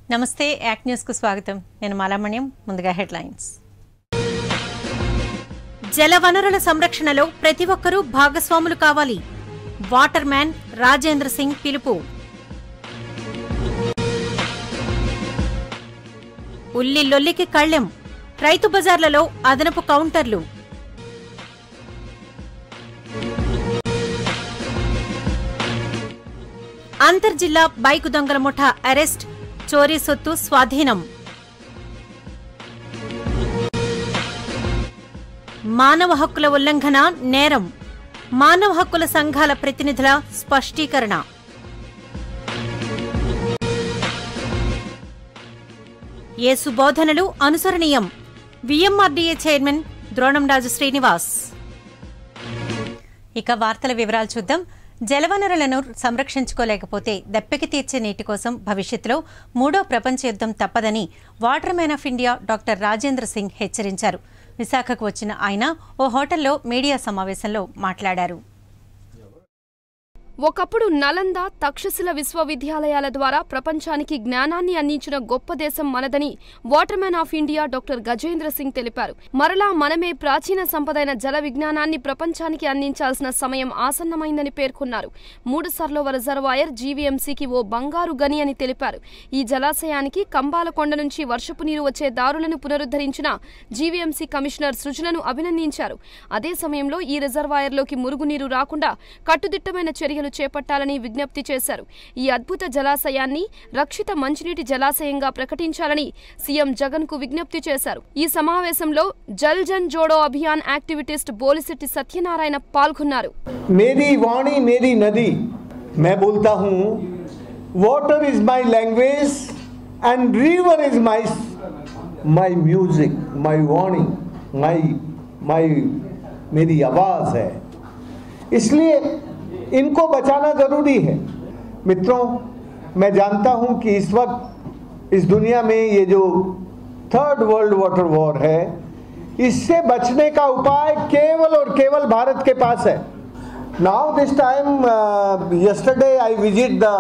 నమస్తే యాక్ట్ న్యూస్కు స్వాగతం నేను మాలామణ్యం ముందుగా హెడ్లైన్స్ జలవనరుల సంరక్షణలో ప్రతి ఒక్కరూ భాగస్వాములు కావాలి వాటర్ మ్యాన్ రాజేంద్ర సింగ్ పిలుపు ఉల్లి లొల్లికి కళ్ళెం రైతు బజార్లలో అదనపు కౌంటర్లు అంతర్జిల్లా బైకు దొంగల ముఠా అరెస్ట్ చోరీ సొత్తు స్వాధీనం మానవ హక్కుల ఉల్లంఘన నేరం మానవ హక్కుల సంఘాల ప్రతినిధుల స్పష్టీకరణ యేసు బోధనలు అనుసరణీయం విఎంఆర్డీఏ చైర్మన్ ద్రోణంరాజు శ్రీనివాస్ ఇక వార్తల వివరాలు చూద్దాం జలవనరులను సంరక్షించుకోలేకపోతే దప్పికి తీర్చే నీటి కోసం భవిష్యత్తులో మూడో ప్రపంచ యుద్ధం తప్పదని water man of India doctor Rajendra Singh హెచ్చరించారు విశాఖకు వచ్చిన ఆయన ఓ హోటల్లో మీడియా సమావేశంలో మాట్లాడారు ఒకప్పుడు నలంద తక్షశిల విశ్వవిద్యాలయాల ద్వారా ప్రపంచానికి జ్ఞానాన్ని అందించిన గొప్ప దేశం మనదని water man of India doctor Gajendra Singh తెలిపారు మరలా మనమే ప్రాచీన సంపదైన జల విజ్ఞానాన్ని ప్రపంచానికి అందించాల్సిన సమయం ఆసన్నమైందని పేర్కొన్నారు మూడు సర్లోవ రిజర్వాయర్ జీవీఎంసీకి ఓ బంగారు గని అని తెలిపారు ఈ జలాశయానికి కంబాలకొండ నుంచి వర్షపు నీరు వచ్చే దారులను పునరుద్ధరించిన జీవీఎంసీ కమిషనర్ సృజనను అభినందించారు అదే సమయంలో ఈ రిజర్వాయర్లోకి మురుగునీరు రాకుండా కట్టుదిట్టమైన చర్యలు చేపట్టాలని విజ్ఞప్తి చేశారు ఈ అద్భుత జలాశయాన్ని రక్షిత మంచినీటి జలాశయంగా ప్రకటించాలని సీఎం జగన్ కు విజ్ఞప్తి చేశారు ఈ సమావేశంలో జల్ జన్ జోడో అభియాన్ యాక్టివిటిస్ట్ బోలిశెట్టి సత్యనారాయణ పాల్గొన్నారు मेरी वाणी मेरी नदी मैं बोलता हूँ water is my language and river is my my music my वाणी माई माई मेरी आवाज़ है इसलिए इनको बचाना ज़रूरी है मित्रों मैं जानता हूँ कि इस वक्त इस दुनिया में ये जो थर्ड वर्ल्ड वाटर वॉर है इससे बचने का उपाय केवल और केवल भारत के पास है now this time yesterday I visit the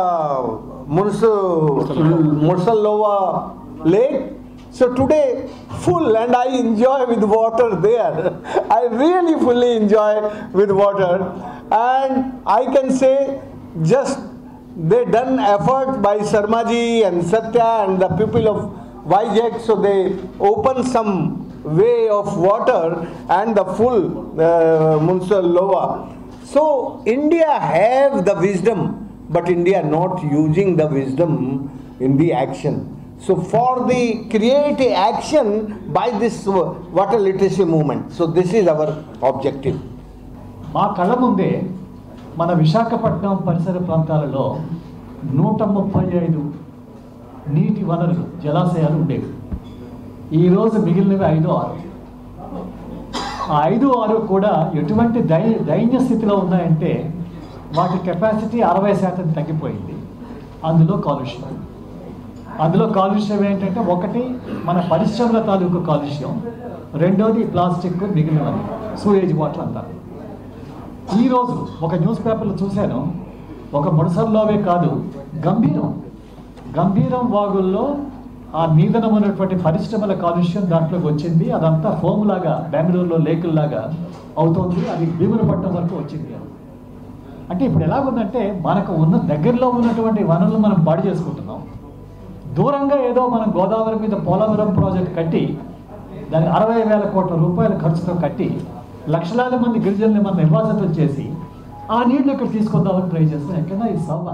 Mursalova lake. So today full and I enjoy with water there. I really fully enjoy with water and I can say just they done effort by Sarmaji and Satya and the people of Vizag so they open some way of water and the full uh, Munsalova. So India have the wisdom, but India not using the wisdom in the action. So for the create a action by this uh, water literacy movement. So this is our objective. మా కళ్ళ ముందే మన విశాఖపట్నం పరిసర ప్రాంతాలలో నూట ముప్పై ఐదు నీటి వనరులు జలాశయాలు ఉండేవి ఈరోజు మిగిలినవి ఐదు ఆరు ఆ ఐదు ఆరు కూడా ఎటువంటి దై దైన్య స్థితిలో ఉన్నాయంటే వాటి కెపాసిటీ అరవై శాతం తగ్గిపోయింది అందులో కాలుష్యం అందులో కాలుష్యం ఏంటంటే ఒకటి మన పరిశ్రమల తాలూకు కాలుష్యం రెండోది ప్లాస్టిక్ మిగిలినవి సూరేజ్ వాటర్ అంటారు ఈరోజు ఒక న్యూస్ పేపర్లో చూశాను ఒక ముడసల్లోవే కాదు గంభీరం గంభీరం వాగుల్లో ఆ మీదన ఉన్నటువంటి పరిశ్రమల కాలుష్యం దాంట్లోకి వచ్చింది అదంతా ఫోమ్ లాగా బెంగళూరులో లేకుల్లాగా అవుతోంది అది భీములపట్నం వరకు వచ్చింది అంటే ఇప్పుడు ఎలాగుందంటే మనకు ఉన్న దగ్గరలో ఉన్నటువంటి వనరులు మనం పాడు చేసుకుంటున్నాం దూరంగా ఏదో మనం గోదావరి మీద పోలవరం ప్రాజెక్ట్ కట్టి దాని అరవై వేల కోట్ల రూపాయల ఖర్చుతో కట్టి లక్షలాది మంది గిరిజనులు మనం నివాసితులు చేసి ఆ నీళ్లు ఇక్కడ తీసుకొద్దామని ట్రై చేస్తాం ఎక్కడా ఈ సవ్వ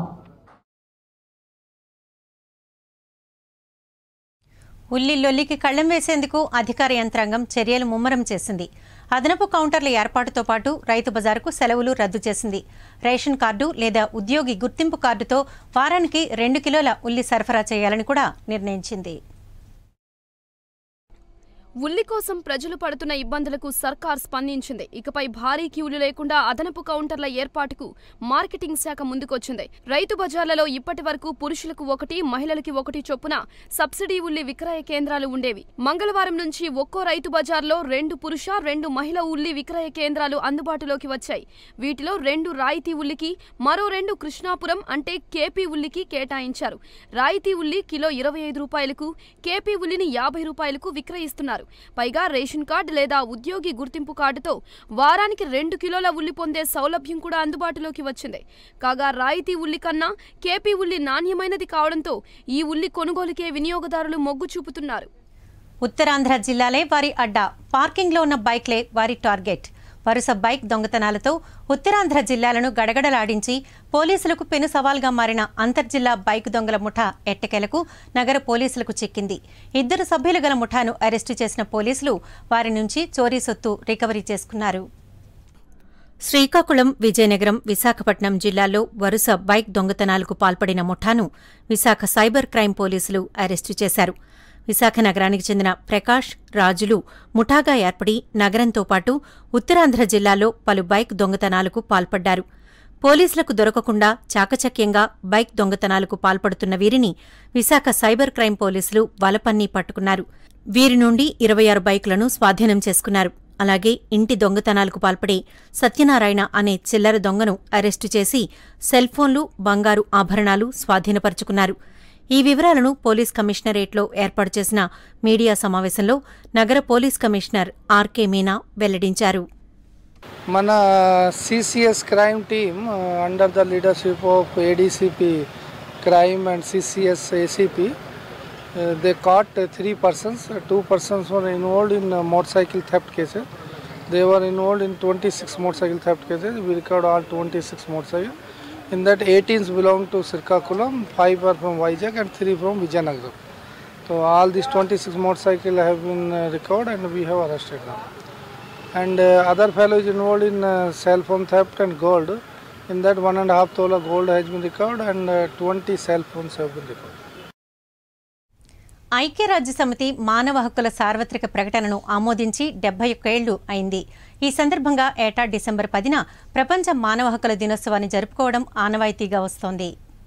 ఉల్లి లొల్లికి కళ్ళెం వేసేందుకు అధికార యంత్రాంగం చర్యలు ముమ్మరం చేసింది అదనపు కౌంటర్ల ఏర్పాటుతో పాటు రైతు బజారుకు సెలవులు రద్దు చేసింది రేషన్ కార్డు లేదా ఉద్యోగి గుర్తింపు కార్డుతో వారానికి రెండు కిలోల ఉల్లి సరఫరా చేయాలని కూడా నిర్ణయించింది ఉల్లి కోసం ప్రజలు పడుతున్న ఇబ్బందులకు సర్కార్ స్పందించింది ఇకపై భారీ క్యూలు లేకుండా అదనపు కౌంటర్ల ఏర్పాటుకు మార్కెటింగ్ శాఖ ముందుకొచ్చింది రైతు బజార్లలో ఇప్పటి వరకు పురుషులకు ఒకటి మహిళలకి ఒకటి చొప్పున సబ్సిడీ ఉల్లి విక్రయ కేంద్రాలు ఉండేవి మంగళవారం నుంచి ఒక్కో రైతు బజార్లో రెండు పురుష రెండు మహిళ ఉల్లి విక్రయ కేంద్రాలు అందుబాటులోకి వచ్చాయి వీటిలో రెండు రాయితీ ఉల్లికి మరో రెండు కృష్ణాపురం అంటే కేపీ ఉల్లికి కేటాయించారు రాయితీ ఉల్లి కిలో ఇరవై ఐదు రూపాయలకు కేపీ ఉల్లిని యాభై రూపాయలకు విక్రయిస్తున్నారు పైగా రేషన్ కార్డు లేదా ఉద్యోగి గుర్తింపు కార్డుతో వారానికి రెండు కిలోల ఉల్లి పొందే సౌలభ్యం కూడా అందుబాటులోకి వచ్చింది కాగా రాయితీ ఉల్లి కన్నా కేపీ ఉల్లి నాణ్యమైనది కావడంతో ఈ ఉల్లి కొనుగోలుకే వినియోగదారులు మొగ్గు చూపుతున్నారు ఉత్తరాంధ్ర జిల్లాలే వారి అడ్డా పార్కింగ్లో ఉన్న బైక్లే వారి టార్గెట్ వరుస బైక్ దొంగతనాలతో ఉత్తరాంధ్ర జిల్లాలను గడగడలాడించి పోలీసులకు పెను సవాల్గా మారిన అంతర్జిల్లా బైక్ దొంగల ముఠా ఎట్టకేలకు నగర పోలీసులకు చిక్కింది ఇద్దరు సభ్యులు గల ముఠాను అరెస్టు చేసిన పోలీసులు వారి నుంచి చోరీ సొత్తు రికవరీ చేసుకున్నారు శ్రీకాకుళం విజయనగరం విశాఖపట్నం జిల్లాల్లో వరుస బైక్ దొంగతనాలకు పాల్పడిన ముఠాను విశాఖ సైబర్ క్రైమ్ పోలీసులు అరెస్టు చేశారు విశాఖ నగరానికి చెందిన ప్రకాష్ రాజులు ముఠాగా ఏర్పడి నగరంతో పాటు ఉత్తరాంధ్ర జిల్లాలో పలు బైక్ దొంగతనాలకు పాల్పడ్డారు పోలీసులకు దొరకకుండా చాకచక్యంగా బైక్ దొంగతనాలకు పాల్పడుతున్న వీరిని విశాఖ సైబర్ క్రైమ్ పోలీసులు వలపన్ని పట్టుకున్నారు వీరి నుండి ఇరవై ఆరు బైకులను స్వాధీనం చేసుకున్నారు అలాగే ఇంటి దొంగతనాలకు పాల్పడే సత్యనారాయణ అనే చిల్లర దొంగను అరెస్టు చేసి సెల్ ఫోన్లు బంగారు ఆభరణాలు స్వాధీనపరుచుకున్నారు ఈ వివరాలను పోలీస్ కమిషనరేట్లో ఏర్పాటు చేసిన మీడియా సమావేశంలో నగర పోలీస్ కమిషనర్ ఆర్కే మీనా వెల్లడించారు మన CCS crime team under the leadership of ADCP crime and CCS ACP they caught three persons two persons were involved in motor cycle theft cases they were involved in twenty six motor cycle theft cases we record all twenty six motor cycle in that eighteens belong to Srikakulam five are from Vizag and three from Vizianagaram so all this twenty six motor cycle have been record and we have arrested them. and uh, other fellow is involved in uh, cell phone theft and gold. In that, one and a half tola gold has been recovered and uh, 20 cell phones have been recovered. ఐక్యరాజ్య సమితి మానవ హక్కుల సార్వత్రిక ప్రకటనను ఆమోదించి డెబ్బై ఒక్కేళ్లు అయింది ఈ సందర్భంగా ఏటా డిసెంబర్ పదిన ప్రపంచ మానవ హక్కుల దినోత్సవాన్ని జరుపుకోవడం ఆనవాయితీగా వస్తోంది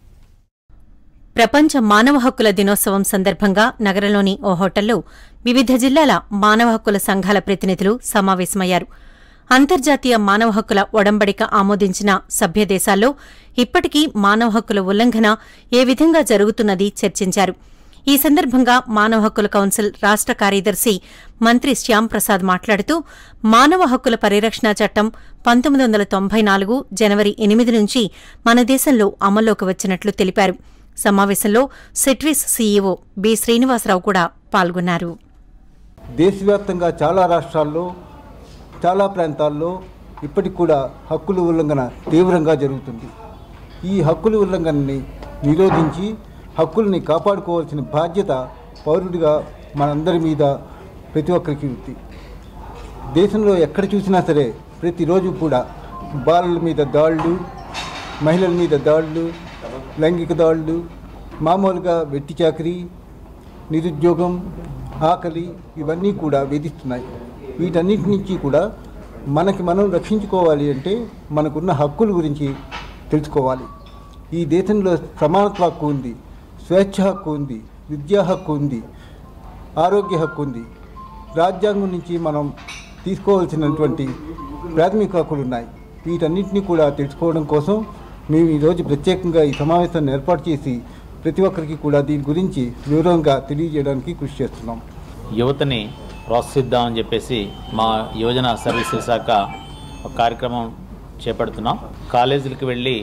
ప్రపంచ మానవ హక్కుల దినోత్సవం సందర్భంగా నగరంలోని ఓ హోటల్లో వివిధ జిల్లాల మానవ హక్కుల సంఘాల ప్రతినిధులు సమావేశమయ్యారు అంతర్జాతీయ మానవ హక్కుల ఒడంబడిక ఆమోదించిన సభ్య దేశాల్లో ఇప్పటికీ మానవ హక్కుల ఉల్లంఘన ఏ విధంగా జరుగుతున్నది చర్చించారు ఈ సందర్భంగా మానవ హక్కుల కౌన్సిల్ రాష్ట్ర కార్యదర్శి మంత్రి శ్యాం ప్రసాద్ మాట్లాడుతూ మానవ హక్కుల పరిరక్షణ చట్టం పంతొమ్మిది వందల తొంభై నాలుగు జనవరి ఎనిమిది నుంచి మన దేశంలో అమల్లోకి వచ్చినట్లు తెలిపారు సమావేశంలో సెట్విస్ సీఈఓ బి శ్రీనివాసరావు కూడా పాల్గొన్నారు దేశవ్యాప్తంగా చాలా రాష్ట్రాల్లో చాలా ప్రాంతాల్లో ఇప్పటికి కూడా హక్కుల ఉల్లంఘన తీవ్రంగా జరుగుతుంది ఈ హక్కుల ఉల్లంఘనని నిరోధించి హక్కుల్ని కాపాడుకోవాల్సిన బాధ్యత పౌరుడిగా మనందరి మీద ప్రతి ఒక్కరికి ఉంది దేశంలో ఎక్కడ చూసినా సరే ప్రతిరోజు కూడా బాలల మీద దాడులు మహిళల మీద దాడులు లైంగిక దాడులు మామూలుగా వెట్టి చాకరీ నిరుద్యోగం ఆకలి ఇవన్నీ కూడా వేధిస్తున్నాయి వీటన్నిటి నుంచి కూడా మనకి మనం రక్షించుకోవాలి అంటే మనకున్న హక్కుల గురించి తెలుసుకోవాలి ఈ దేశంలో సమానత్వ హక్కు ఉంది స్వేచ్ఛ హక్కు ఉంది విద్యా హక్కు ఉంది ఆరోగ్య హక్కు ఉంది రాజ్యాంగం నుంచి మనం తీసుకోవాల్సినటువంటి ప్రాథమిక హక్కులు ఉన్నాయి వీటన్నిటిని కూడా తెలుసుకోవడం కోసం మేము ఈరోజు ప్రత్యేకంగా ఈ సమావేశాన్ని ఏర్పాటు చేసి ప్రతి ఒక్కరికి కూడా దీని గురించి వివరంగా తెలియజేయడానికి కృషి చేస్తున్నాం యువతని ప్రోత్సహిద్దామని చెప్పేసి మా యువజన సర్వీసెస్ శాఖ ఒక కార్యక్రమం చేపడుతున్నాం కాలేజీలకు వెళ్ళి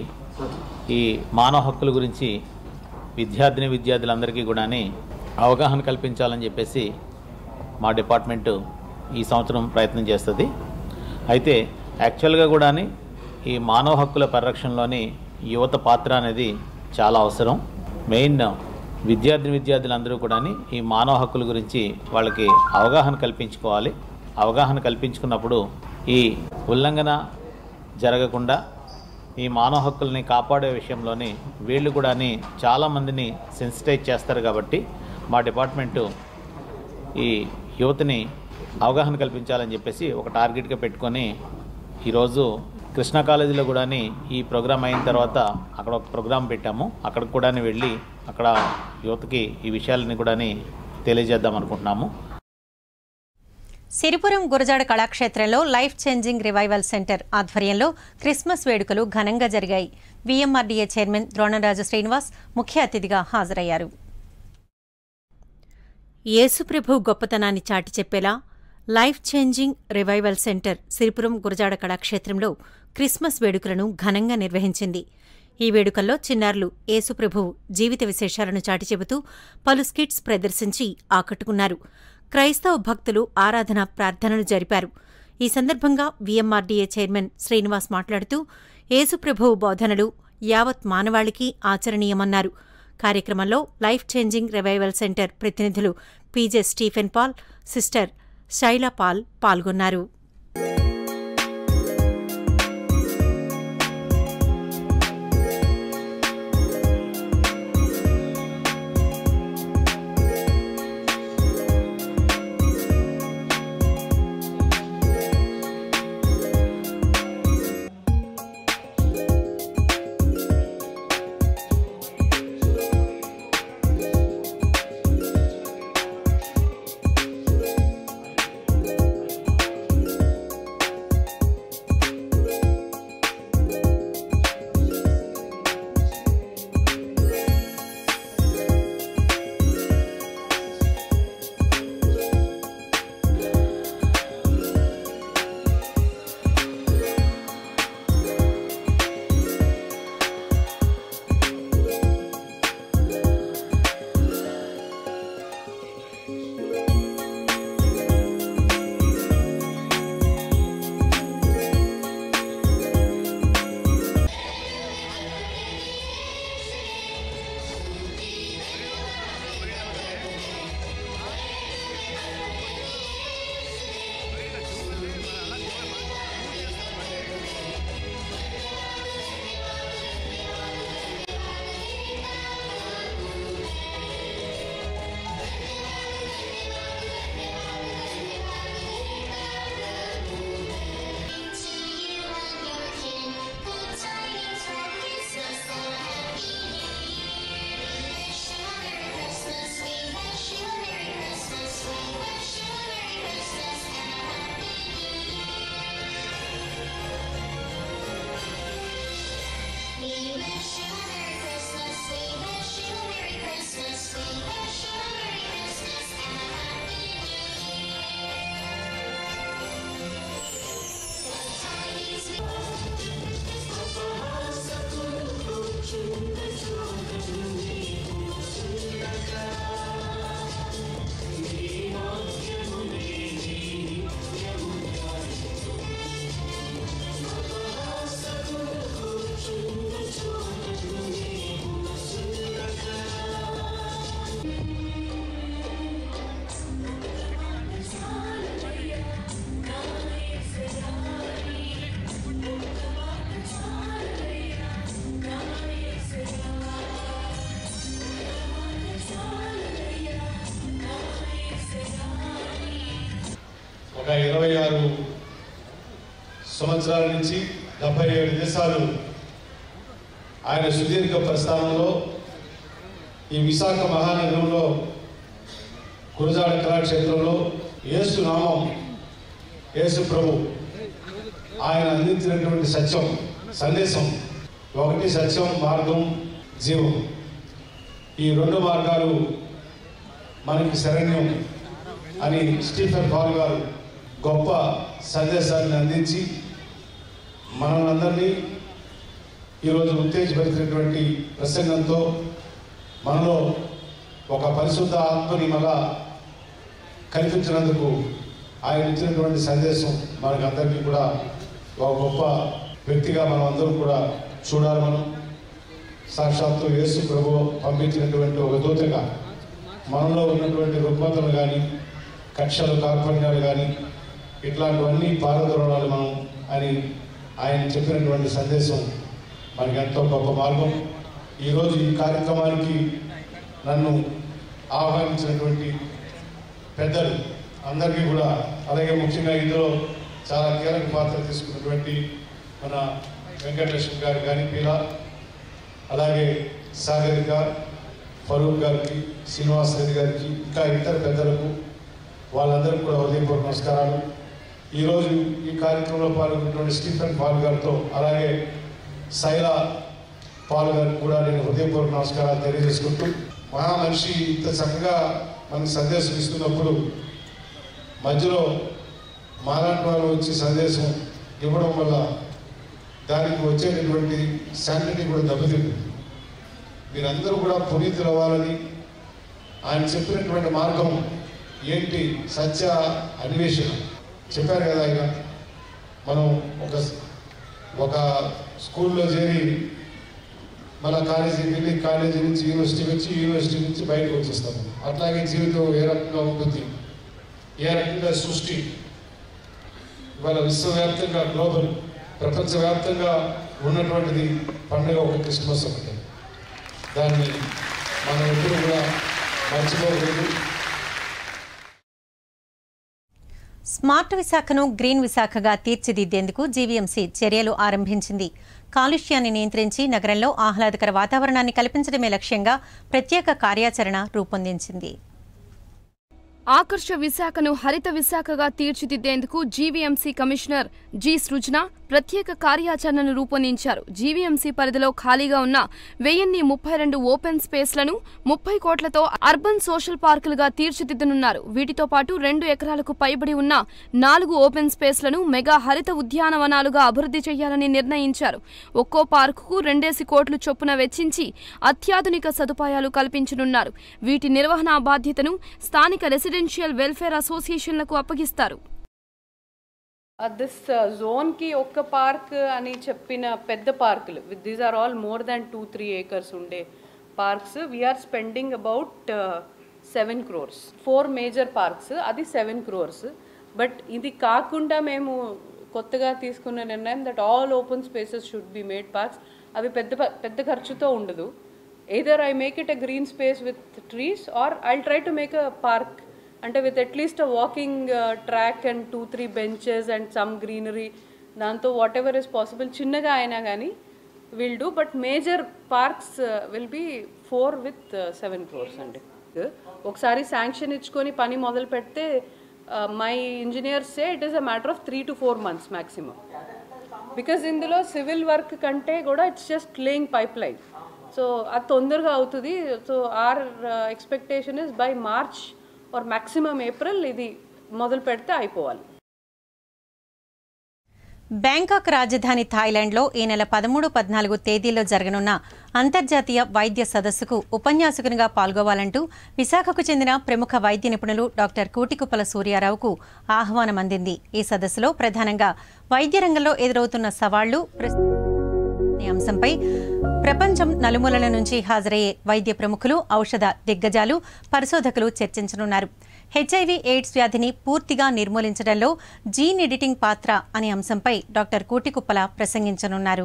ఈ మానవ హక్కుల గురించి విద్యార్థిని విద్యార్థులందరికీ కూడా అవగాహన కల్పించాలని చెప్పేసి మా డిపార్ట్మెంటు ఈ సంవత్సరం ప్రయత్నం చేస్తుంది అయితే యాక్చువల్గా కూడా ఈ మానవ హక్కుల పరిరక్షణలోని యువత పాత్ర అనేది చాలా అవసరం మెయిన్ విద్యార్థిని విద్యార్థులందరూ కూడా ఈ మానవ హక్కుల గురించి వాళ్ళకి అవగాహన కల్పించుకోవాలి అవగాహన కల్పించుకున్నప్పుడు ఈ ఉల్లంఘన జరగకుండా ఈ మానవ హక్కుల్ని కాపాడే విషయంలోని వీళ్ళు కూడా చాలామందిని సెన్సిటైజ్ చేస్తారు కాబట్టి మా డిపార్ట్మెంటు ఈ యువతని అవగాహన కల్పించాలని చెప్పేసి ఒక టార్గెట్గా పెట్టుకొని ఈరోజు కృష్ణా కాలేజీలో కూడా ఈ ప్రోగ్రామ్ అయిన తర్వాత అక్కడ ఒక ప్రోగ్రామ్ పెట్టాము అక్కడ కూడా వెళ్ళి అక్కడ యువతకి ఈ విషయాలని కూడా తెలియజేద్దాం అనుకుంటున్నాము సిరిపురం గురజాడ కళాక్షేత్రంలో లైఫ్ చేంజింగ్ రివైవల్ సెంటర్ ఆధ్వర్యంలో క్రిస్మస్ వేడుకలు ఘనంగా జరిగాయి వీఎంఆర్డీఏ చైర్మన్ ద్రోణరాజు శ్రీనివాస్ ముఖ్య అతిథిగా హాజరయ్యారు యేసుప్రభు గొప్పతనాన్ని చాటి చెప్పేలా life changing revival centre Siripuram Gurajada కళాక్షేత్రంలో క్రిస్మస్ వేడుకలను ఘనంగా నిర్వహించింది ఈ వేడుకల్లో చిన్నారులు యేసుప్రభు జీవిత విశేషాలను చాటి చెబుతూ పలు స్కిట్స్ ప్రదర్శించి ఆకట్టుకున్నారు క్రైస్తవ భక్తులు ఆరాధన ప్రార్థనలు జరిపారు ఈ సందర్భంగా వీఎంఆర్డీఏ చైర్మన్ శ్రీనివాస్ మాట్లాడుతూ యేసుప్రభువు బోధనలు యావత్ మానవాళికి ఆచరణీయమన్నారు కార్యక్రమంలో లైఫ్ చేంజింగ్ రివైవల్ సెంటర్ ప్రతినిధులు PJ Stephen Paul sister Shaila Paul పాల్గొన్నారు ఒక ఇరవై ఆరు సంవత్సరాల నుంచి డెబ్బై ఏడు దేశాలు ఆయన సుదీర్ఘ ప్రస్థానంలో ఈ విశాఖ మహానగరంలో గురజాడ కళాక్షేత్రంలో యేసు నామం యేసు ప్రభు ఆయన అందించినటువంటి సత్యం సందేశం ఒకటి సత్యం మార్గం జీవం ఈ రెండు మార్గాలు మనకి శరణ్యం అని స్టీఫెన్ పాల్ గారు గొప్ప సందేశాన్ని అందించి మనల్ని ఈరోజు ఉత్తేజపరిచినటువంటి ప్రసంగంతో మనలో ఒక పరిశుద్ధ ఆత్మని మళ్ళా కల్పించినందుకు ఆయన ఇచ్చినటువంటి సందేశం మనకు అందరికీ కూడా ఒక గొప్ప వ్యక్తిగా మనం అందరం కూడా చూడాలి మనం సాక్షాత్తు యేసు ప్రభు పంపించినటువంటి ఒక దూతగా మనలో ఉన్నటువంటి రుగ్మతలు కానీ కక్షలు కార్పణ్యాలు కానీ ఇట్లాంటివన్నీ పారదొరడాలి మనం అని ఆయన చెప్పినటువంటి సందేశం మనకి ఎంతో గొప్ప మార్గం ఈరోజు ఈ కార్యక్రమానికి నన్ను ఆహ్వానించినటువంటి పెద్దలు అందరికీ కూడా అలాగే ముఖ్యంగా ఇందులో చాలా కీలక పాత్ర తీసుకున్నటువంటి మన వెంకటలక్ష్మి గారు కానీ పీలా అలాగే సాగరిక ఫరూక్ గారికి శ్రీనివాస్ రెడ్డి గారికి ఇంకా ఇతర పెద్దలకు వాళ్ళందరికీ కూడా హృదయపూర్వక నమస్కారాలు ఈరోజు ఈ కార్యక్రమంలో పాల్గొన్నటువంటి స్టీఫెన్ పాల్ గారితో అలాగే శైలా పాల్ గారికి కూడా నేను హృదయపూర్వక నమస్కారాలు తెలియజేసుకుంటూ మహా మనిషి ఇంత చక్కగా మనకు సందేశం ఇస్తున్నప్పుడు మధ్యలో మాలాంటి వాళ్ళు వచ్చి సందేశం ఇవ్వడం వల్ల దానికి వచ్చేటటువంటి శాంటిటీ కూడా దెబ్బతింటుంది మీరందరూ కూడా పునీతులు అవ్వాలని ఆయన చెప్పినటువంటి మార్గం ఏంటి సత్య అన్వేషణ చెప్పారు కదా ఆయన మనం ఒక ఒక స్కూల్లో చేరి మన కాలేజీకి వెళ్ళి కాలేజీ నుంచి యూనివర్సిటీకి వచ్చి యూనివర్సిటీ నుంచి బయటకు వచ్చేస్తాము అట్లాగే జీవితం ఏ రకంగా ఉంటుంది ఏ రకంగా సృష్టి ఇవాళ విశ్వవ్యాప్తంగా గ్లోబల్ ప్రపంచవ్యాప్తంగా ఉన్నటువంటిది పండుగ ఒక క్రిస్మస్ ఒకటి దాన్ని మనం ఎప్పుడు కూడా మర్చిపోకూడదు స్మార్ట్ విశాఖను గ్రీన్ విశాఖగా తీర్చిదిద్దేందుకు జీవీఎంసీ చర్యలు ఆరంభించింది కాలుష్యాన్ని నియంత్రించి నగరంలో ఆహ్లాదకర వాతావరణాన్ని కల్పించడమే లక్ష్యంగా ప్రత్యేక కార్యాచరణ రూపొందించింది ఆకర్ష విశాఖను హరిత విశాఖగా తీర్చిదిద్దేందుకు జీవీఎంసీ కమిషనర్ జి సృజన ప్రత్యేక కార్యాచరణను రూపొందించారు జీవీఎంసీ పరిధిలో ఖాళీగా ఉన్న వెయ్యిన్ని ముప్పై రెండు ఓపెన్ స్పేస్లను ముప్పై కోట్లతో అర్బన్ సోషల్ పార్కులుగా తీర్చిదిద్దనున్నారు వీటితో పాటు రెండు ఎకరాలకు పైబడి ఉన్న నాలుగు ఓపెన్ స్పేస్లను మెగా హరిత ఉద్యానవనాలుగా అభివృద్ధి చేయాలని నిర్ణయించారు ఒక్కో పార్కుకు రెండేసి కోట్లు చొప్పున వెచ్చించి అత్యాధునిక సదుపాయాలు కల్పించనున్నారు వీటి నిర్వహణ బాధ్యతను స్థానిక రెసిడెన్షియల్ వెల్ఫేర్ అసోసియేషన్లకు అప్పగిస్తారు దిస్ జోన్కి ఒక్క పార్క్ అని చెప్పిన పెద్ద పార్కులు with these are all more than two three acres ఉండే parks we're spending about seven crores four major parks అది సెవెన్ క్రోర్స్ బట్ ఇది కాకుండా మేము కొత్తగా తీసుకున్న నిర్ణయం that all open spaces should be made parks అవి పెద్ద ప- పెద్ద ఖర్చుతో ఉండదు either I make it a green space with trees or I try to make a park అంటే with at least a walking track and two three benches and some greenery దాంతో whatever is possible చిన్నగా అయినా కానీ will do but major parks will be four with seven crores అండి ఒకసారి sanction ఇచ్చుకొని పని మొదలు పెడితే my engineers say it is a matter of three to four months maximum because ఇందులో సివిల్ వర్క్ కంటే కూడా it's just laying pipeline so అది తొందరగా అవుతుంది so our expectation is by March or maximum April ఇది మొదలు పెడితే అయిపోవాలి బ్యాంకాక్ రాజధాని థాయిలాండ్లో ఈ నెల పదమూడు పద్నాలుగు తేదీల్లో జరగనున్న అంతర్జాతీయ వైద్య సదస్సుకు ఉపన్యాసకునిగా పాల్గొవాలంటూ విశాఖకు చెందిన ప్రముఖ వైద్య నిపుణులు డాక్టర్ కూటికుప్పల సూర్యారావుకు ఆహ్వానం అందింది ఈ సదస్సులో ప్రధానంగా వైద్య రంగంలో ఎదురవుతున్న సవాళ్లు ప్రస్- అనే అంశంపై ప్రపంచం నలుమూలల నుంచి హాజరయ్యే వైద్య ప్రముఖులు ఔషధ దిగ్గజాలు పరిశోధకులు చర్చించనున్నారు హెచ్ఐవి ఎయిడ్స్ వ్యాధిని పూర్తిగా నిర్మూలించడంలో జీన్ ఎడిటింగ్ పాత్ర అనే అంశంపై డాక్టర్ కూటికుప్పల ప్రసంగించనున్నారు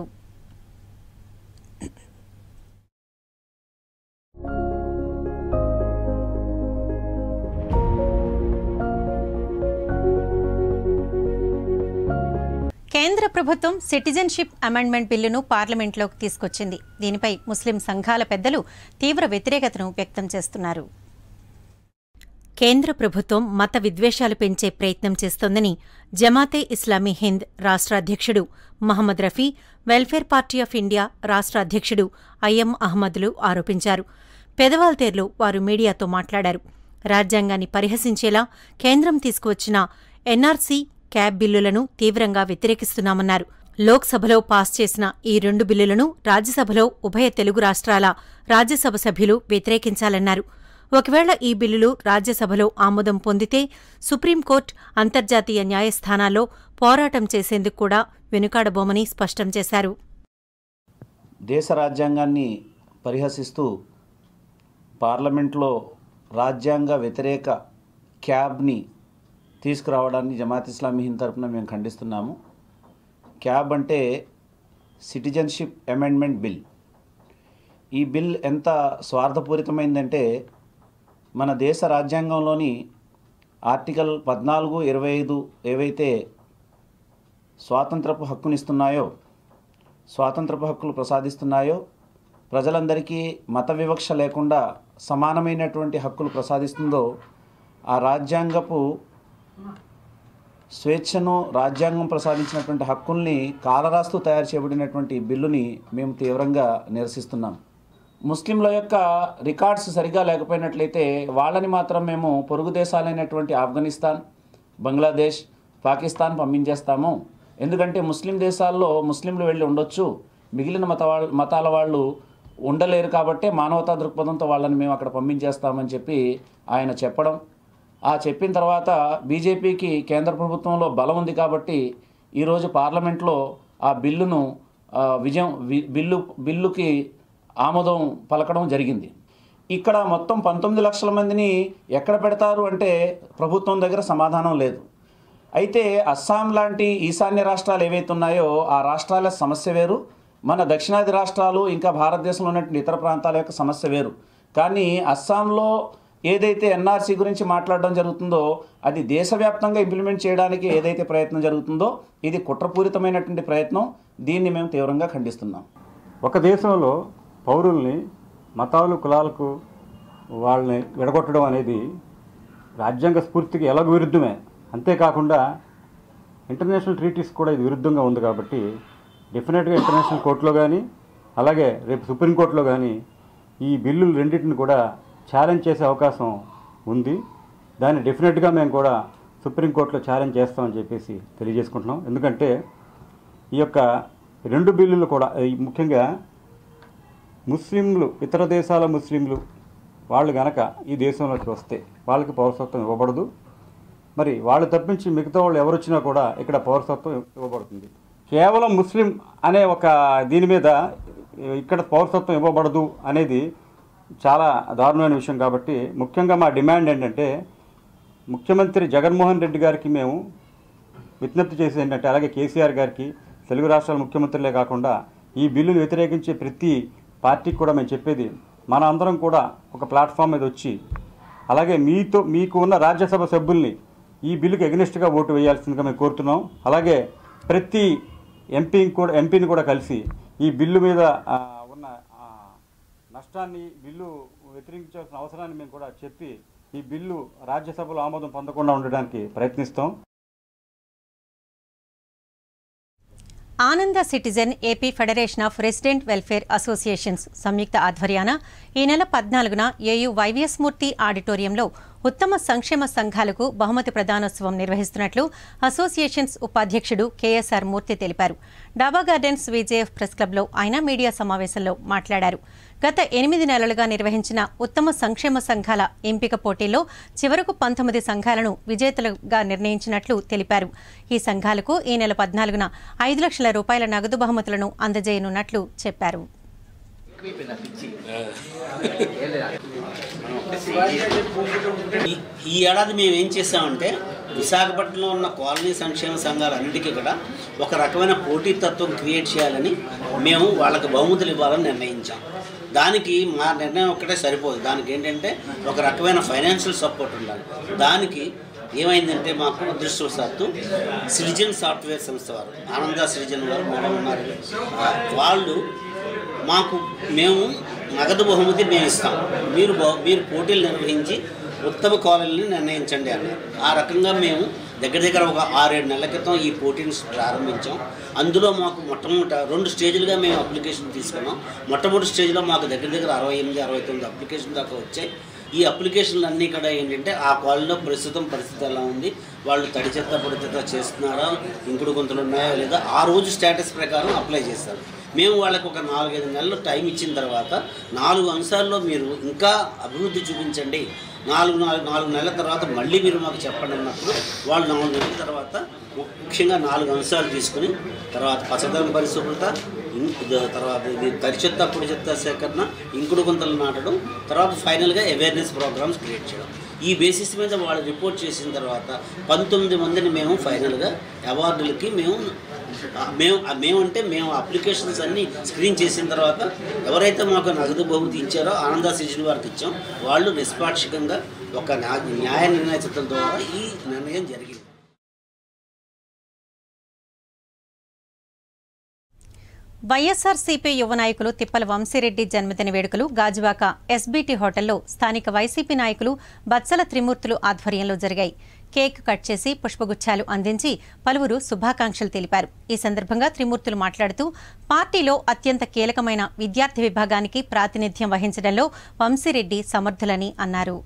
కేంద్ర ప్రభుత్వం సిటిజన్షిప్ అమెండ్మెంట్ బిల్లును పార్లమెంట్లోకి తీసుకొచ్చింది దీనిపై ముస్లిం సంఘాల పెద్దలు తీవ్ర వ్యతిరేకతను వ్యక్తం చేస్తున్నారు కేంద్ర ప్రభుత్వం మత విద్వేషాలు పెంచే ప్రయత్నం చేస్తోందని జమాతే ఇస్లామీ హింద్ రాష్ట్ర అధ్యక్షుడు Mohammed Rafi welfare party of India రాష్ట్ర అధ్యక్షుడు ఐఎం అహ్మద్లు ఆరోపించారు పెదవాల్తేర్లో వారు మీడియాతో మాట్లాడారు రాజ్యాంగాన్ని పరిహసించేలా కేంద్రం తీసుకువచ్చిన ఎన్ఆర్సీ క్యాబ్ బిల్లులను తీవ్రంగా వ్యతిరేకిస్తున్నామన్నారు లోక్సభలో పాస్ చేసిన ఈ రెండు బిల్లులను రాజ్యసభలో ఉభయ తెలుగు రాష్ట్రాల రాజ్యసభ సభ్యులు వ్యతిరేకించాలన్నారు ఒకవేళ ఈ బిల్లులు రాజ్యసభలో ఆమోదం పొందితే సుప్రీంకోర్టు అంతర్జాతీయ న్యాయస్థానాల్లో పోరాటం చేసేందుకు కూడా వెనుకాడబోమని స్పష్టం చేశారు దేశ రాజ్యాంగాన్ని పరిహసిస్తూ పార్లమెంట్లో రాజ్యాంగ వ్యతిరేక క్యాబ్ని తీసుకురావడాన్ని జమాత్ ఇస్లామీ హింద్ తరపున మేము ఖండిస్తున్నాము క్యాబ్ అంటే సిటిజన్షిప్ అమెండ్మెంట్ బిల్ ఈ బిల్ ఎంత స్వార్థపూరితమైందంటే మన దేశ రాజ్యాంగంలోని ఆర్టికల్ పద్నాలుగు ఇరవై ఐదు ఏవైతే స్వాతంత్రపు హక్కునిస్తున్నాయో స్వాతంత్రపు హక్కులు ప్రసాదిస్తున్నాయో ప్రజలందరికీ మత వివక్ష లేకుండా సమానమైనటువంటి హక్కులు ప్రసాదిస్తుందో ఆ రాజ్యాంగపు స్వేచ్ఛను రాజ్యాంగం ప్రసాదించినటువంటి హక్కుల్ని కాలరాస్తూ తయారు చేయబడినటువంటి బిల్లుని మేము తీవ్రంగా నిరసిస్తున్నాం ముస్లింల యొక్క రికార్డ్స్ సరిగా లేకపోయినట్లయితే వాళ్ళని మాత్రం మేము పొరుగు దేశాలైనటువంటి ఆఫ్ఘనిస్తాన్ బంగ్లాదేశ్ పాకిస్తాన్ పంపించేస్తాము ఎందుకంటే ముస్లిం దేశాల్లో ముస్లింలు వెళ్ళి ఉండొచ్చు మిగిలిన మత వాళ్ళ మతాల వాళ్ళు ఉండలేరు కాబట్టే మానవతా దృక్పథంతో వాళ్ళని మేము అక్కడ పంపించేస్తామని చెప్పి ఆయన చెప్పడం ఆ చెప్పిన తర్వాత బీజేపీకి కేంద్ర ప్రభుత్వంలో బలం ఉంది కాబట్టి ఈరోజు పార్లమెంట్లో ఆ బిల్లును ఆ, విజయం వి- బిల్లు బిల్లుకి ఆమోదం పలకడం జరిగింది ఇక్కడ మొత్తం పంతొమ్మిది లక్షల మందిని ఎక్కడ పెడతారు అంటే ప్రభుత్వం దగ్గర సమాధానం లేదు అయితే అస్సాం లాంటి ఈశాన్య రాష్ట్రాలు ఏవైతే ఉన్నాయో ఆ రాష్ట్రాల సమస్య వేరు మన దక్షిణాది రాష్ట్రాలు ఇంకా భారతదేశంలో ఉన్నటువంటి ఇతర ప్రాంతాల యొక్క సమస్య వేరు కానీ అస్సాంలో ఏదైతే ఎన్ఆర్సీ గురించి మాట్లాడడం జరుగుతుందో అది దేశవ్యాప్తంగా ఇంప్లిమెంట్ చేయడానికి ఏదైతే ప్రయత్నం జరుగుతుందో ఇది కుట్రపూరితమైనటువంటి ప్రయత్నం దీన్ని మేము తీవ్రంగా ఖండిస్తున్నాం ఒక దేశంలో పౌరుల్ని మతాలు కులాలకు వాళ్ళని విడగొట్టడం అనేది రాజ్యాంగ స్ఫూర్తికి ఎలాగో విరుద్ధమే అంతేకాకుండా ఇంటర్నేషనల్ ట్రీటీస్ కూడా ఇది విరుద్ధంగా ఉంది కాబట్టి డెఫినెట్గా ఇంటర్నేషనల్ కోర్టులో కానీ అలాగే రేపు సుప్రీంకోర్టులో కానీ ఈ బిల్లులు రెండింటిని కూడా ఛాలెంజ్ చేసే అవకాశం ఉంది దాన్ని డెఫినెట్గా మేము కూడా సుప్రీంకోర్టులో ఛాలెంజ్ చేస్తామని చెప్పేసి తెలియజేసుకుంటున్నాం ఎందుకంటే ఈ యొక్క రెండు బిల్లులు కూడా ఈ ముఖ్యంగా ముస్లింలు ఇతర దేశాల ముస్లింలు వాళ్ళు గనక ఈ దేశంలోకి వస్తే వాళ్ళకి పౌరసత్వం ఇవ్వబడదు మరి వాళ్ళు తప్పించి మిగతా వాళ్ళు ఎవరు వచ్చినా కూడా ఇక్కడ పౌరసత్వం ఇవ్వబడుతుంది కేవలం ముస్లిం అనే ఒక దీని మీద ఇక్కడ పౌరసత్వం ఇవ్వబడదు అనేది చాలా దారుణమైన విషయం కాబట్టి ముఖ్యంగా మా డిమాండ్ ఏంటంటే ముఖ్యమంత్రి జగన్మోహన్ రెడ్డి గారికి మేము విజ్ఞప్తి చేసేది ఏంటంటే అలాగే కేసీఆర్ గారికి తెలుగు రాష్ట్రాల ముఖ్యమంత్రులే కాకుండా ఈ బిల్లును వ్యతిరేకించే ప్రతి పార్టీకి కూడా మేము చెప్పేది మన అందరం కూడా ఒక ప్లాట్ఫామ్ మీద వచ్చి అలాగే మీతో మీకు ఉన్న రాజ్యసభ సభ్యుల్ని ఈ బిల్లుకి ఎగ్నెస్ట్గా ఓటు వేయాల్సిందిగా మేము కోరుతున్నాం అలాగే ప్రతి ఎంపీని కూడా ఎంపీని కూడా కలిసి ఈ బిల్లు మీద ఆ, ఉన్న ఆ, నష్టాన్ని బిల్లు వ్యతిరేకించాల్సిన అవసరాన్ని మేము కూడా చెప్పి ఈ బిల్లు రాజ్యసభలో ఆమోదం పొందకుండా ఉండడానికి ప్రయత్నిస్తాం ఆనంద citizen AP federation of resident welfare associations సంయుక్త ఆధ్వర్యాన ఈ నెల పద్నాలుగున ఏయు వైవిఎస్ మూర్తి ఆడిటోరియంలో ఉత్తమ సంక్షేమ సంఘాలకు బహుమతి ప్రదానోత్సవం నిర్వహిస్తున్నట్లు అసోసియేషన్స్ ఉపాధ్యక్షుడు కేఎస్ఆర్ మూర్తి తెలిపారు డాబా గార్డెన్స్ విజేఎఫ్ ప్రెస్ క్లబ్లో ఆయన మీడియా సమావేశంలో మాట్లాడారు గత ఎనిమిది నెలలుగా నిర్వహించిన ఉత్తమ సంక్షేమ సంఘాల ఎంపిక పోటీలో చివరకు పంతొమ్మిది సంఘాలను విజేతలుగా నిర్ణయించినట్లు తెలిపారు ఈ సంఘాలకు ఈ నెల పద్నాలుగున ఐదు లక్షల రూపాయల నగదు బహుమతులను అందజేయనున్నట్లు చెప్పారు ఈ- ఈ ఏడాది మేము ఏం చేసామంటే విశాఖపట్నంలో ఉన్న కాలనీ సంక్షేమ సంఘాలన్నిటికీ కూడా ఒక రకమైన పోటీతత్వం క్రియేట్ చేయాలని మేము వాళ్ళకి బహుమతులు ఇవ్వాలని నిర్ణయించాం దానికి మా నిర్ణయం ఒక్కటే సరిపోదు దానికి ఏంటంటే ఒక రకమైన ఫైనాన్షియల్ సపోర్ట్ ఉండాలి దానికి ఏమైందంటే మాకు అదృష్టవశాత్తు సిటిజన్ సాఫ్ట్వేర్ సంస్థ వారు ఆనంద సిటిజన్ వారు మేడం ఉన్నారు వాళ్ళు మాకు మేము నగదు బహుమతి మేము ఇస్తాం మీరు బహు- మీరు పోటీలు నిర్వహించి ఉత్తమ కాలనీని నిర్ణయించండి అన్నారు ఆ రకంగా మేము దగ్గర దగ్గర ఒక ఆరేడు నెలల క్రితం ఈ పోటీని ప్రారంభించాం అందులో మాకు మొట్టమొదట రెండు స్టేజ్లుగా మేము అప్లికేషన్ తీసుకున్నాం మొట్టమొదటి స్టేజ్లో మాకు దగ్గర దగ్గర అరవై ఎనిమిది అరవై తొమ్మిది అప్లికేషన్ దాకా వచ్చాయి ఈ అప్లికేషన్లు అన్నీ కూడా ఏంటంటే ఆ కాలనీలో ప్రస్తుతం పరిస్థితి ఎలా ఉంది వాళ్ళు తడి చెత్త పొడి చెత్త చేస్తున్నారా ఇంకుడు గుంతలు ఉన్నాయా లేదా ఆ రోజు స్టేటస్ ప్రకారం అప్లై చేస్తారు మేము వాళ్ళకి ఒక నాలుగైదు నెలలు టైం ఇచ్చిన తర్వాత నాలుగు అంశాల్లో మీరు ఇంకా అభివృద్ధి చూపించండి నాలుగు నాలుగు నాలుగు నెలల తర్వాత మళ్ళీ మీరు మాకు చెప్పండి అన్నప్పుడు వాళ్ళు నాలుగు నెలల తర్వాత ముఖ్యంగా నాలుగు అంశాలు తీసుకుని తర్వాత పచ్చదనం పరిశుభ్రత ఇం- ఇది తర్వాత ఇది తడి చెత్త పొడి చెత్త సేకరణ ఇంకుడు గుంతలు నాటడం తర్వాత ఫైనల్గా అవేర్నెస్ ప్రోగ్రామ్స్ క్రియేట్ చేయడం ఈ బేసిస్ మీద వాళ్ళు రిపోర్ట్ చేసిన తర్వాత పంతొమ్మిది మందిని మేము ఫైనల్గా అవార్డులకి మేము మేము మేమంటే మేము అప్లికేషన్స్ అన్నీ స్క్రీన్ చేసిన తర్వాత ఎవరైతే మాకు నగదు బహుమతి ఇచ్చారో ఆనంద సీజన్ వారికి ఇచ్చాం వాళ్ళు నిష్పాక్షికంగా ఒక న్యా- న్యాయ నిర్ణయ చట్టం ద్వారా ఈ నిర్ణయం జరిగింది వైఎస్ఆర్సీపీ యువ నాయకులు తిప్పల వంశీరెడ్డి జన్మదిన వేడుకలు గాజువాక ఎస్బీటీ హోటల్లో స్థానిక వైసీపీ నాయకులు బత్సల త్రిమూర్తులు ఆధ్వర్యంలో జరిగాయి కేక్ కట్ చేసి పుష్పగుచ్చాలు అందించి పలువురు శుభాకాంక్షలు తెలిపారు ఈ సందర్భంగా త్రిమూర్తులు మాట్లాడుతూ పార్టీలో అత్యంత కీలకమైన విద్యార్థి విభాగానికి ప్రాతినిధ్యం వహించడంలో వంశీరెడ్డి సమర్థులని అన్నారు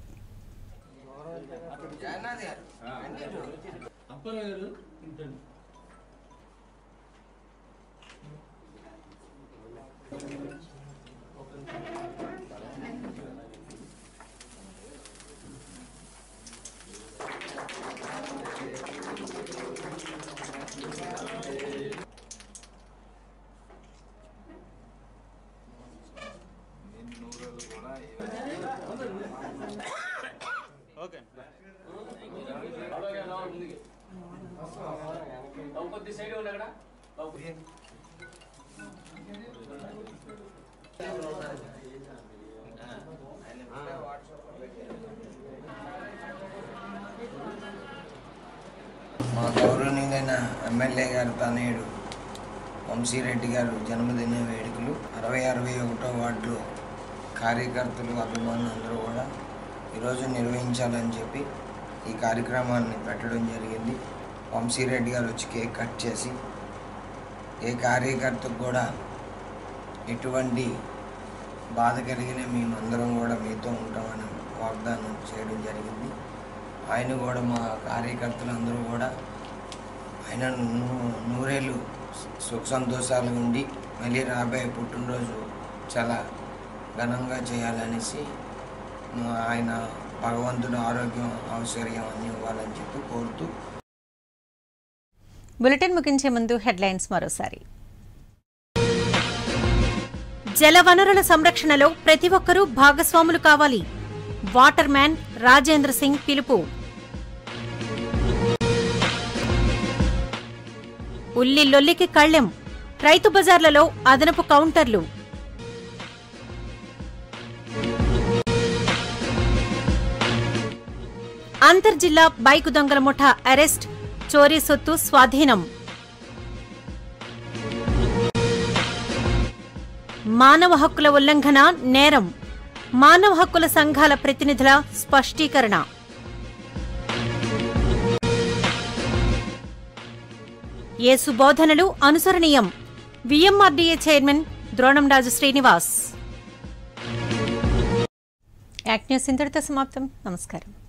మా గౌరవనీయులైన ఎమ్మెల్యే గారు తనయుడు వంశీరెడ్డి గారు జన్మదిన వేడుకలు అరవై అరవై ఒకటో వార్డులో కార్యకర్తలు అభిమానులు అందరూ కూడా ఈరోజు నిర్వహించాలని చెప్పి ఈ కార్యక్రమాన్ని పెట్టడం జరిగింది వంశీరెడ్డి గారు వచ్చి కేక్ కట్ చేసి ఏ కార్యకర్తకు కూడా ఎటువంటి బాధ కలిగిన మేమందరం కూడా మీతో ఉంటామని వాగ్దానం చేయడం జరిగింది ఆయన కూడా మా కార్యకర్తలు అందరూ కూడా ఆయన నూ- నూరేళ్ళు సుఖ సంతోషాలు ఉండి మళ్ళీ రాబోయే పుట్టినరోజు చాలా ఘనంగా చేయాలనేసి మా ఆయన భగవంతుడు ఆరోగ్యం ఐశ్వర్యం అన్ని ఇవ్వాలని చెప్పి కోరుతూ బులెటిన్ ముగించే ముందు హెడ్లైన్స్ మరోసారి జలవనరుల సంరక్షణలో ప్రతి ఒక్కరూ భాగస్వాములు కావాలి వాటర్ మ్యాన్ రాజేంద్ర సింగ్ పిలుపు ఉల్లి లొల్లికి కళ్ళెం రైతు బజార్లలో అదనపు కౌంటర్లు అంతర్జిల్లా బైకు దొంగల ముఠా అరెస్ట్ చోరీ సొత్తు స్వాధీనం మానవ హక్కుల ఉల్లంఘన నేరం మానవ హక్కుల సంఘాల ప్రతినిధుల స్పష్టీకరణ యేసు బోధనలు అనుసరణీయం VMRDA chairman Dronamraju Srinivas act news ఇంతటితో సమాప్తం నమస్కారం